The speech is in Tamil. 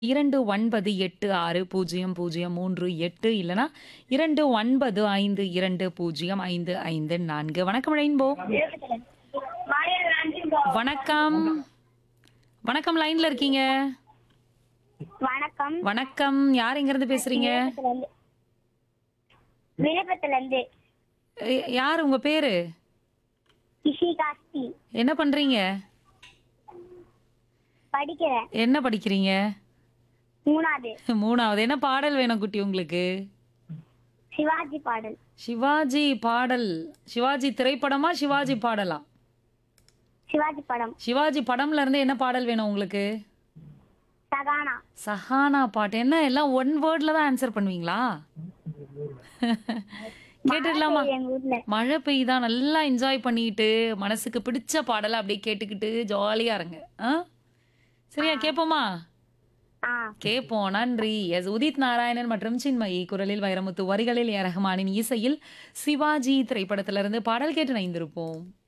298603 இல்லனா 2952255554 வணக்கம் ரெயின்போ வணக்கம் வணக்கம் லைன்ல இருக்கீங்க வணக்கம் வணக்கம் யார் எங்க இருந்து பேசுறீங்க விழுப்புரத்துல இருந்து எ- யார் உங்க பேரு இஷிகாஸ்தி என்ன பண்றீங்க படிக்கிறேன் என்ன படிக்கிறீங்க மூணாவது மூணாவது என்ன பாடல் வேணும் குட்டி உங்களுக்கு சிவாஜி பாடல் சிவாஜி பாடல் சிவாஜி திரைப்படமா சிவாஜி பாடலா சிவாஜி படம் சிவாஜி படம்ல இருந்து என்ன பாடல் வேணும் உங்களுக்கு சகானா சஹானா பாட்டு என்ன எல்லாம் ஒன் வேர்ட்ல தான் ஆன்சர் பண்ணுவீங்களா கேட்டுடலாமா எங்க ஊர்ல மழை பெய்யுதா நல்லா என்ஜாய் பண்ணிட்டு மனசுக்கு பிடிச்ச பாடலை அப்படியே கேட்டுக்கிட்டு ஜாலியா இருங்க ஆ சரியா கேட்போமா ஆ கேட்போம் நன்றி எஸ் உதித் நாராயணன் மற்றும் சின்மயி குரலில் வைரமுத்து வரிகளில் ஏ ரஹ்மானின் இசையில் சிவாஜி திரைப்படத்திலிருந்து பாடல் கேட்டு நைந்திருப்போம்